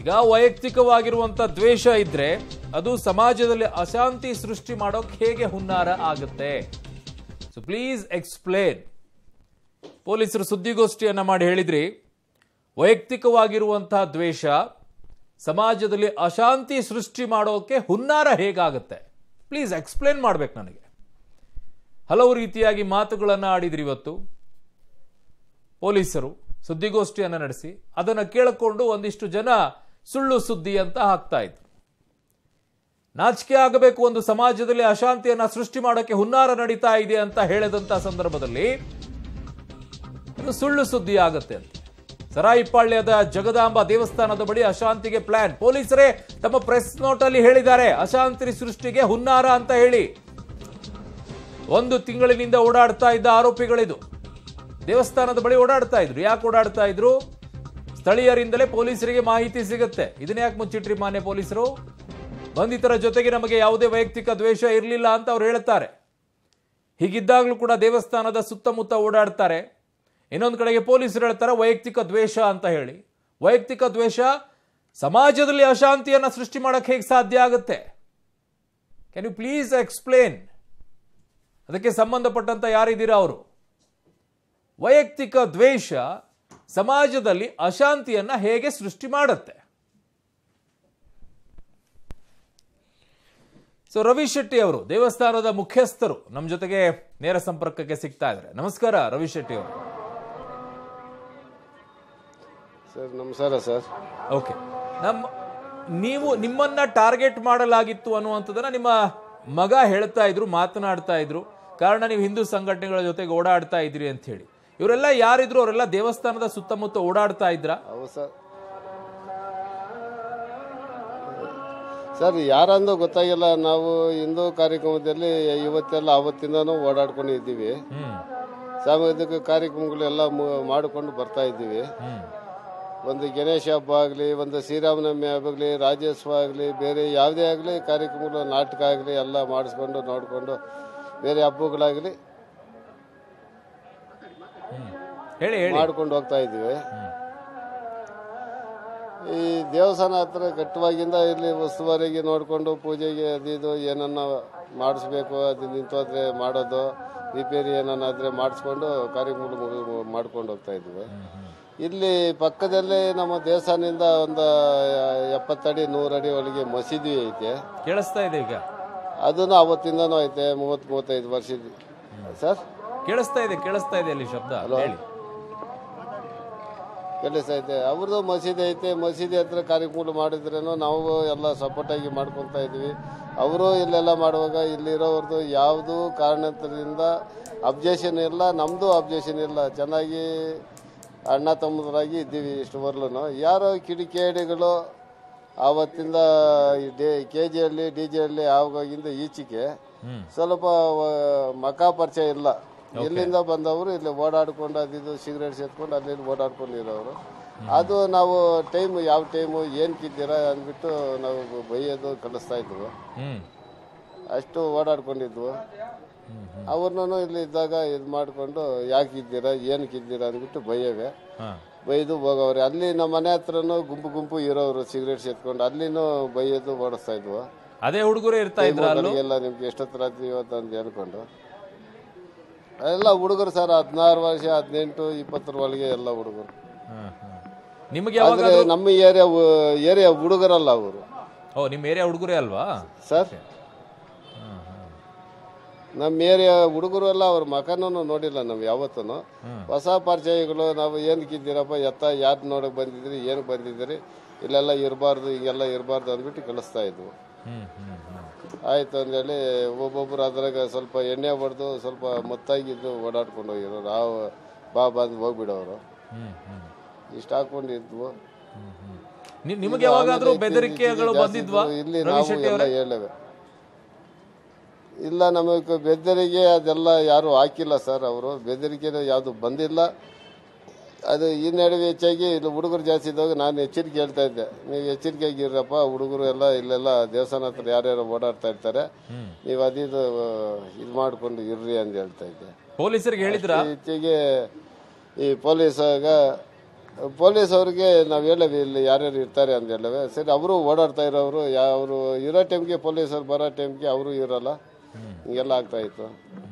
ಈಗ ವೈಯಕ್ತಿಕವಾಗಿರುವಂತ ದ್ವೇಷ ಇದ್ರೆ ಅದು ಸಮಾಜದಲ್ಲಿ ಅಶಾಂತಿ ಸೃಷ್ಟಿ ಮಾಡೋಕ್ ಹೇಗೆ ಹುನ್ನಾರ ಆಗುತ್ತೆ ಸೊ ಪ್ಲೀಸ್ ಎಕ್ಸ್ಪ್ಲೇನ್ ಪೊಲೀಸರು ಸುದ್ದಿಗೋಷ್ಠಿಯನ್ನ ಮಾಡಿ ಹೇಳಿದ್ರಿ ವೈಯಕ್ತಿಕವಾಗಿರುವಂತಹ ದ್ವೇಷ ಸಮಾಜದಲ್ಲಿ ಅಶಾಂತಿ ಸೃಷ್ಟಿ ಮಾಡೋಕೆ ಹುನ್ನಾರ ಹೇಗಾಗುತ್ತೆ ಪ್ಲೀಸ್ ಎಕ್ಸ್ಪ್ಲೇನ್ ಮಾಡ್ಬೇಕು ನನಗೆ ಹಲವು ರೀತಿಯಾಗಿ ಮಾತುಗಳನ್ನು ಆಡಿದ್ರಿ ಇವತ್ತು ಪೊಲೀಸರು ಸುದ್ದಿಗೋಷ್ಠಿಯನ್ನು ನಡೆಸಿ ಅದನ್ನು ಕೇಳಿಕೊಂಡು ಒಂದಿಷ್ಟು ಜನ ಸುಳ್ಳು ಸುದ್ದಿ ಅಂತ ಹಾಕ್ತಾ ಇದ್ರು ನಾಚಿಕೆ ಆಗಬೇಕು ಒಂದು ಸಮಾಜದಲ್ಲಿ ಅಶಾಂತಿಯನ್ನ ಸೃಷ್ಟಿ ಮಾಡೋಕೆ ಹುನ್ನಾರ ನಡೀತಾ ಇದೆ ಅಂತ ಹೇಳಿದಂತ ಸಂದರ್ಭದಲ್ಲಿ ಅದು ಸುಳ್ಳು ಸುದ್ದಿ ಆಗುತ್ತೆ ಅಂತ ಸರಾಯಿಪಾಳ್ಯದ ಜಗದಾಂಬ ದೇವಸ್ಥಾನದ ಬಳಿ ಅಶಾಂತಿಗೆ ಪ್ಲಾನ್ ಪೊಲೀಸರೇ ತಮ್ಮ ಪ್ರೆಸ್ ನೋಟ್ ಅಲ್ಲಿ ಹೇಳಿದ್ದಾರೆ ಅಶಾಂತಿ ಸೃಷ್ಟಿಗೆ ಹುನ್ನಾರ ಅಂತ ಹೇಳಿ ಒಂದು ತಿಂಗಳಿನಿಂದ ಓಡಾಡ್ತಾ ಇದ್ದ ಆರೋಪಿಗಳಿದು ದೇವಸ್ಥಾನದ ಬಳಿ ಓಡಾಡ್ತಾ ಇದ್ರು ಯಾಕೆ ಓಡಾಡ್ತಾ ಇದ್ರು ಸ್ಥಳೀಯರಿಂದಲೇ ಪೊಲೀಸರಿಗೆ ಮಾಹಿತಿ ಸಿಗುತ್ತೆ ಇದನ್ನ ಯಾಕೆ ಮುಚ್ಚಿಟ್ರಿ ಮಾನ್ಯ ಪೊಲೀಸರು ಬಂಧಿತರ ಜೊತೆಗೆ ನಮಗೆ ಯಾವುದೇ ವೈಯಕ್ತಿಕ ದ್ವೇಷ ಇರಲಿಲ್ಲ ಅಂತ ಅವ್ರು ಹೇಳ್ತಾರೆ ಹೀಗಿದ್ದಾಗಲೂ ಕೂಡ ದೇವಸ್ಥಾನದ ಸುತ್ತಮುತ್ತ ಓಡಾಡ್ತಾರೆ ಇನ್ನೊಂದು ಕಡೆಗೆ ಪೊಲೀಸರು ಹೇಳ್ತಾರೆ ವೈಯಕ್ತಿಕ ದ್ವೇಷ ಅಂತ ಹೇಳಿ ವೈಯಕ್ತಿಕ ದ್ವೇಷ ಸಮಾಜದಲ್ಲಿ ಅಶಾಂತಿಯನ್ನ ಸೃಷ್ಟಿ ಮಾಡಕ್ಕೆ ಹೇಗೆ ಸಾಧ್ಯ ಆಗುತ್ತೆ ಕ್ಯಾನ್ ಯು ಪ್ಲೀಸ್ ಎಕ್ಸ್ಪ್ಲೇನ್ ಅದಕ್ಕೆ ಸಂಬಂಧಪಟ್ಟಂತ ಯಾರಿದ್ದೀರಾ ಅವರು ವೈಯಕ್ತಿಕ ದ್ವೇಷ ಸಮಾಜದಲ್ಲಿ ಅಶಾಂತಿಯನ್ನ ಹೇಗೆ ಸೃಷ್ಟಿ ಮಾಡುತ್ತೆ ಸೊ ರವಿ ಶೆಟ್ಟಿ ಅವರು ದೇವಸ್ಥಾನದ ಮುಖ್ಯಸ್ಥರು ನಮ್ಮ ಜೊತೆಗೆ ನೇರ ಸಂಪರ್ಕಕ್ಕೆ ಸಿಗ್ತಾ ಇದ್ದಾರೆ ನಮಸ್ಕಾರ ರವಿ ಶೆಟ್ಟಿ ಅವರು ಸರ್ ನಮಸ್ಕಾರ ಸರ್ ಓಕೆ ನಮ್ಮ ನೀವು ನಿಮ್ಮನ್ನ ಟಾರ್ಗೆಟ್ ಮಾಡಲಾಗಿತ್ತು ಅನ್ನುವಂಥದ್ದನ್ನ ನಿಮ್ಮ ಮಗ ಹೇಳ್ತಾ ಇದ್ರು ಮಾತನಾಡ್ತಾ ಇದ್ರು ಕಾರಣ ನೀವು ಹಿಂದೂ ಸಂಘಟನೆಗಳ ಜೊತೆಗೆ ಓಡಾಡ್ತಾ ಇದ್ರಿ ಅಂತ ಹೇಳಿ ಇವರೆಲ್ಲ ಯಾರಿದ್ರು ಅವರೆಲ್ಲ ದೇವಸ್ಥಾನದ ಸುತ್ತಮುತ್ತ ಓಡಾಡ್ತಾ ಇದ್ರ ಹೌದು ಸರ್ ಸರ್ ಯಾರಂದು ಗೊತ್ತಾಗಿಲ್ಲ ನಾವು ಹಿಂದೂ ಕಾರ್ಯಕ್ರಮದಲ್ಲಿ ಇವತ್ತೆಲ್ಲ ಅವತ್ತಿಂದನೂ ಓಡಾಡ್ಕೊಂಡು ಇದ್ದೀವಿ ಹ್ಮ್ ಸಾಮಾಜಿಕ ಕಾರ್ಯಕ್ರಮಗಳೆಲ್ಲ ಮು- ಮಾಡಿಕೊಂಡು ಬರ್ತಾ ಇದ್ದೀವಿ ಹ್ಮ್ ಒಂದು ಗಣೇಶ ಹಬ್ಬ ಆಗಲಿ ಒಂದು ಶ್ರೀರಾಮನವಮಿ ಹಬ್ಬ ಆಗಲಿ ರಾಜ್ಯೋತ್ಸವ ಆಗಲಿ ಬೇರೆ ಯಾವುದೇ ಆಗಲಿ ಕಾರ್ಯಕ್ರಮಗಳು ನಾಟಕ ಆಗಲಿ ಎಲ್ಲ ಮಾಡಿಸ್ಕೊಂಡು ನೋಡಿಕೊಂಡು ಬೇರೆ ಹಬ್ಬಗಳಾಗಲಿ ಹೇಳಿ ಹೇಳಿ ಮಾಡ್ಕೊಂಡು ಹೋಗ್ತಾ ಇದ್ದೀವಿ ಈ ದೇವಸ್ಥಾನ ಹತ್ರ ಕಟ್ಟುವಾಗಿಂದ ಇಲ್ಲಿ ಉಸ್ತುವಾರಿಗೆ ನೋಡಿಕೊಂಡು ಪೂಜೆಗೆ ಅದು ಇದು ಏನನ್ನ ಮಾಡಿಸ್ಬೇಕು ಅದು ನಿಂತೋದ್ರೆ ಮಾಡೋದು ರಿಪೇರಿ ಏನನ್ನಾದ್ರೆ ಮಾಡಿಸ್ಕೊಂಡು ಕಾರ್ಯಕ್ರಮಗಳು ಮುಗಿ- ಮಾಡ್ಕೊಂಡು ಹೋಗ್ತಾ ಇದ್ವಿ ಇಲ್ಲಿ ಪಕ್ಕದಲ್ಲೇ ನಮ್ಮ ದೇವಸ್ಥಾನದಿಂದ ಒಂದು ಎಪ್ಪತ್ತಡಿ ನೂರಡಿ ಒಳಗೆ ಮಸೀದಿ ಐತೆ ಕೇಳಿಸ್ತಾ ಇದೆ ಈಗ ಅದನ್ನು ಅವತ್ತಿಂದನೂ ಐತೆ ಮೂವತ್ತು ಮೂವತ್ತೈದು ವರ್ಷದ ಸರ್ ಕೇಳಿಸ್ತಾ ಇದೆ ಕೇಳಿಸ್ತಾ ಇದೆ ಅಲ್ಲಿ ಶಬ್ದ ಹೇಳಿ ಕೆಲಸ ಐತೆ ಅವ್ರದ್ದು ಮಸೀದಿ ಐತೆ ಮಸೀದಿ ಹತ್ರ ಕಾರ್ಯಕ್ರಮಗಳು ಮಾಡಿದ್ರೇನು ನಾವು ಎಲ್ಲ ಸಪೋರ್ಟಾಗಿ ಮಾಡ್ಕೊತಾ ಇದ್ವಿ ಅವರು ಇಲ್ಲೆಲ್ಲ ಮಾಡುವಾಗ ಇಲ್ಲಿರೋರ್ದು ಯಾವುದು ಕಾರಣದಿಂದ ಅಬ್ಜೆಕ್ಷನ್ ಇಲ್ಲ ನಮ್ಮದು ಅಬ್ಜೆಕ್ಷನ್ ಇಲ್ಲ ಚೆನ್ನಾಗಿ ಅಣ್ಣ ತಮ್ಮದರಾಗಿ ಇದ್ದೀವಿ ಇಷ್ಟುವರ್ಲೂ ಯಾರೋ ಕಿಡಿಕೇಡಿಗಳು ಆವತ್ತಿಂದ ಈ ಡೇ K G Halli D G Halli ಆವಾಗಿಂದ ಈಚೆಗೆ ಸ್ವಲ್ಪ ವ- ಮಖ ಪರಿಚಯ ಇಲ್ಲ ಇಲ್ಲಿಂದ ಬಂದವರು ಇಲ್ಲಿ ಓಡಾಡ್ಕೊಂಡು ಅದಿದು ಸಿಗರೇಟ್ ಸೇತ್ಕೊಂಡು ಅಲ್ಲಿ ಇಲ್ಲಿ ಓಡಾಡ್ಕೊಂಡು ಇರೋರು ಅದು ನಾವು ಟೈಮ್ ಯಾವ ಟೈಮು ಏನು ಕಿದ್ದೀರಾ ಅಂದ್ಬಿಟ್ಟು ನಾವು ಬೈಯೋದು ಕಳಿಸ್ತಾ ಇದ್ವು ಹ್ಮ್ ಅಷ್ಟು ಓಡಾಡ್ಕೊಂಡಿದ್ವು ಅವ್ರನ್ನೂ ಇಲ್ಲಿ ಇದ್ದಾಗ ಇದು ಮಾಡಿಕೊಂಡು ಯಾಕೆ ಇದ್ದೀರಾ ಏನಕ್ಕೆ ಇದ್ದೀರಾ ಅಂದ್ಬಿಟ್ಟು ಬೈಯವೆ ಹಾ ಬೈದು ಹೋಗವ್ರೆ ಅಲ್ಲಿ ನಮ್ಮ ಮನೆ ಹತ್ರನೂ ಗುಂಪು ಗುಂಪು ಇರೋರು ಸಿಗರೇಟ್ ಸೇತ್ಕೊಂಡು ಅಲ್ಲಿನೂ ಬೈಯೋದು ಓಡಿಸ್ತಾ ಇದ್ವು ಅದೇ ಹುಡುಗರೇ ಇರ್ತಾ ಇದ್ರ ಅಲ್ಲೂ ಎಲ್ಲ ನಿಮ್ಗೆ ಎಷ್ಟೊತ್ತರ ಇವತ್ತು ಅಂತ ಹೇಳ್ಕೊಂಡು ಎಲ್ಲ ಹುಡುಗರು ಸರ್ ಹದಿನಾರು ವರ್ಷ ಹದಿನೆಂಟು ಇಪ್ಪತ್ತರ ಒಳಗೆ ಎಲ್ಲ ಹುಡುಗರು ಹ್ಮ್, ಹ್ಮ್. ನಿಮ್ಗೆ ಯಾವಾಗ ಆದ್ರೆ ನಮ್ಮ ಏರಿಯಾ ಏರಿಯಾ ಹುಡುಗರಲ್ಲ ಅವರು ಓ ನಿಮ್ಮ ಏರಿಯಾ ಹುಡುಗರೇ ಅಲ್ವಾ ಸರ್ ನಮ್ಮ ಏರಿಯಾ ಹುಡುಗರು ಎಲ್ಲ ಅವ್ರ ಮಕನೂ ನೋಡಿಲ್ಲ ನಾವು ಯಾವತ್ತೂ ಹೊಸ ಪರಿಚಯಗಳು ನಾವು ಏನಕ್ಕೆ ಇದ್ದೀರಪ್ಪ ಎತ್ತ ಯಾರು ನೋಡಕ್ ಬಂದಿದ್ರಿ ಏನಕ್ಕೆ ಬಂದಿದ್ದೀರಿ ಇಲ್ಲೆಲ್ಲ ಇರಬಾರ್ದು ಹಿಂಗೆಲ್ಲ ಇರಬಾರ್ದು ಅಂದ್ಬಿಟ್ಟು ಕಳಿಸ್ತಾ ಇದ್ವು ಹ್ಮ್ ಹ್ಮ್ ಹ್ಮ್ ಆಯ್ತು ಅಂದೇಳಿ ಒಬ್ಬೊಬ್ರು ಅದ್ರಾಗ ಸ್ವಲ್ಪ ಎಣ್ಣೆ ಹೊಡೆದು ಸ್ವಲ್ಪ ಮೊತ್ತಾಗಿದ್ದು ಓಡಾಡ್ಕೊಂಡು ಹೋಗಿರೋ ನಾವು ಬಾ ಬಂದು ಹೋಗ್ಬಿಡೋರು ಹ್ಮ್ ಹ್ಮ್ ಇಷ್ಟ ಹಾಕೊಂಡಿದ್ವು ನಿ- ನಿಮಗೆ ಯಾವಾಗಾದ್ರೂ ಬೆದರಿಕೆಗಳು ಬಂದಿದ್ವಾ ಇಲ್ಲಿ ರವಿ ನಾವು ಶೆಟ್ಟಿ ಎಲ್ಲ ಅವರೇ ಹೇಳವೆ ಇಲ್ಲ ನಮಗೆ ಬೆದರಿಕೆ ಅದೆಲ್ಲ ಯಾರು ಹಾಕಿಲ್ಲ ಸರ್ ಅವರು ಬೆದರಿಕೆ ಯಾವುದು ಬಂದಿಲ್ಲ ಅದು ಈ ನಡುವೆ ಹೆಚ್ಚಾಗಿ ಇಲ್ಲಿ ಹುಡುಗರು ಜಾಸ್ತಿ ಇದ್ದಾಗ ನಾನು ಎಚ್ಚರಿಕೆ ಹೇಳ್ತಾ ಇದ್ದೆ ನೀವು ಎಚ್ಚರಿಕೆಯಾಗಿರಪ್ಪ ಹುಡುಗರು ಎಲ್ಲ ಇಲ್ಲೆಲ್ಲ ದೇವಸ್ಥಾನ ಹತ್ರ ಯಾರ್ಯಾರು ಓಡಾಡ್ತಾ ಇರ್ತಾರೆ ನೀವು ಅದಿದು ಇದು ಮಾಡ್ಕೊಂಡು ಇರ್ರಿ ಅಂತ ಹೇಳ್ತಾ ಇದ್ದೆ ಪೊಲೀಸರಿಗೆ ಹೇಳಿದ್ರ ಇತ್ತೀಚೆಗೆ ಈ ಪೊಲೀಸಾಗ ಪೊಲೀಸ್ ಅವ್ರಿಗೆ ನಾವು ಹೇಳವಿ ಇಲ್ಲಿ ಯಾರ್ಯಾರು ಇರ್ತಾರೆ ಅಂತ ಹೇಳವೆ ಸರಿ ಅವರು ಓಡಾಡ್ತಾ ಇರೋರು ಅವರು ಇರೋ ಟೈಮ್ಗೆ ಪೊಲೀಸರು ಬರೋ ಟೈಮ್ಗೆ ಅವರು ಇರಲ್ಲ ಹಿಂಗೆಲ್ಲ ಆಗ್ತಾ ಇತ್ತು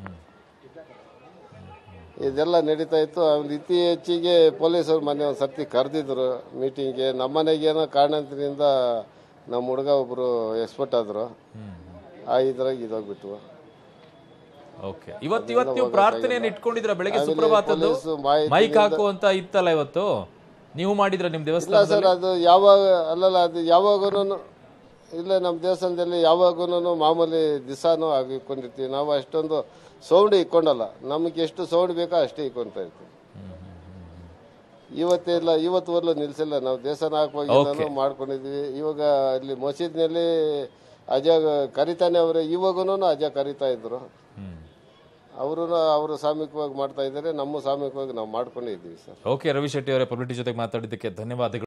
ಇದೆಲ್ಲ ನಡೀತಾ ಇತ್ತು ಅವ್ನು ಇತ್ತೀಚೆಗೆ ಪೊಲೀಸರು ಮೊನ್ನೆ ಒಂದು ಸರ್ತಿ ಕರೆದಿದ್ರು ಮೀಟಿಂಗ್ಗೆ ನಮ್ಮನೆಗೆ ಏನೋ ಕಾರಣದಿಂದ ನಮ್ಮ ಹುಡುಗ ಒಬ್ಬರು ಎಕ್ಸ್ಪರ್ಟ್ ಆದರು ಆ ಇದ್ರಾಗ ಇದಾಗ್ಬಿಟ್ವು ಓಕೆ ಇವತ್ತು ಇವತ್ತು ನೀವು ಪ್ರಾರ್ಥನೆಯನ್ನು ಇಟ್ಕೊಂಡಿದ್ರ ಬೆಳಗ್ಗೆ ಸುಪ್ರಭಾತದ್ದು ಪೊಲೀಸು ಮಾಹಿತಿ ಮೈಕ್ ಹಾಕುವಂತ ಇತ್ತಲ್ಲ ಇವತ್ತು ನೀವು ಮಾಡಿದ್ರ ನಿಮ್ ಇಲ್ಲ ದೇವಸ್ಥಾನ ಸರ್ ಅದು ಯಾವಾಗ ಅಲ್ಲಲ್ಲ ಅದು ಯಾವಾಗೂ ಇಲ್ಲ ನಮ್ಮ ದೇವಸ್ಥಾನದಲ್ಲಿ ಯಾವಾಗೂ ಮಾಮೂಲಿ ದಿಸಾನು ಆಗಿ ಇಟ್ಕೊಂಡಿರ್ತೀವಿ ನಾವು ಅಷ್ಟೊಂದು ಸೌಂಡ್ ಇಕ್ಕೊಂಡಲ್ಲ ನಮಗೆ ಎಷ್ಟು ಸೌಂಡ್ ಬೇಕೋ ಅಷ್ಟೇ ಇಕ್ಕೊಂತಾ ಇರ್ತೀವಿ ಇವತ್ತಿಲ್ಲ ಇವತ್ತುವರೆಗೂ ನಿಲ್ಸಿಲ್ಲ ನಾವು ದೇವಸ್ಥಾನ ಹಾಕುವಾಗ ಮಾಡ್ಕೊಂಡಿದ್ವಿ ಇವಾಗ ಇಲ್ಲಿ ಮಸೀದ್ನಲ್ಲಿ ಅಜ ಕರಿತಾನೆ ಅವರೇ ಇವಾಗೂ ಅಜ ಕರಿತಾ ಇದ್ರು ಹ್ಮ್ ಅವರು ಅವರು ಸಾಮೂಹಿಕವಾಗಿ ಮಾಡ್ತಾ ಇದ್ದಾರೆ ನಮ್ಮ ಸಾಮೂಹಿಕವಾಗಿ ನಾವು ಮಾಡ್ಕೊಂಡಿದ್ದೀವಿ ಸರ್ ಓಕೆ ರವಿ ಶೆಟ್ಟಿ ಅವರೇ ಪಬ್ಲಿಟಿ ಜೊತೆಗೆ ಮಾತಾಡಿದ್ದಕ್ಕೆ ಧನ್ಯವಾದಗಳು